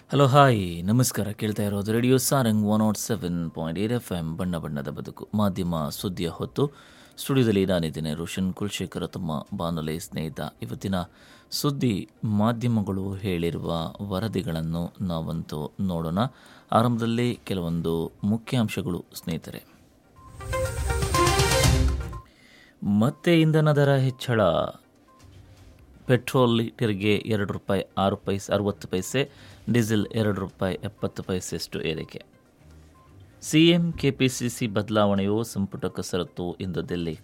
hello hi ನಮಸ್ಕಾರ ಕೇಳ್ತಾ ಇರೋದು radio Sarang one not seven point eight F M ಬಣ್ಣ ಬಣ್ಣದ ಬದುಕು ಮಾಧ್ಯಮ ಸುದ್ದಿಯ ಹೊತ್ತು ಸ್ಟುಡಿಯೋದಲ್ಲಿ ನಾನಿದ್ದೇನೆ ರೋಷನ್ ಕುಲಶೇಖರ ತಮ್ಮ ಬಾನುಲಿ ಸ್ನೇಹಿತ ಇವತ್ತಿನ ಸುದ್ದಿ ಮಾಧ್ಯಮಗಳು ಹೇಳಿರುವ ವರದಿಗಳನ್ನು ನಾವಂತೂ ನೋಡೋಣ ಆರಂಭದಲ್ಲಿ ಕೆಲವೊಂದು ಮುಖ್ಯಾಂಶಗಳು ಸ್ನೇಹಿತರೆ ಮತ್ತೆ ಇಂಧನ ದರ ಹೆಚ್ಚಳ ಪೆಟ್ರೋಲ್ ಲೀಟರ್ಗೆ ಎರಡು ರೂಪಾಯಿ ಆರು ಪೈಸೆ ಅರವತ್ತು ಪೈಸೆ ಡೀಸೆಲ್ ಎರಡು ರೂಪಾಯಿ ಎಪ್ಪತ್ತು ಪೈಸೆಯಷ್ಟು ಏರಿಕೆ ಸಿಎಂ ಕೆಪಿಸಿಸಿ ಬದಲಾವಣೆಯು ಸಂಪುಟ ಕಸರತ್ತು ಇಂದು ದಿಲ್ಲಿ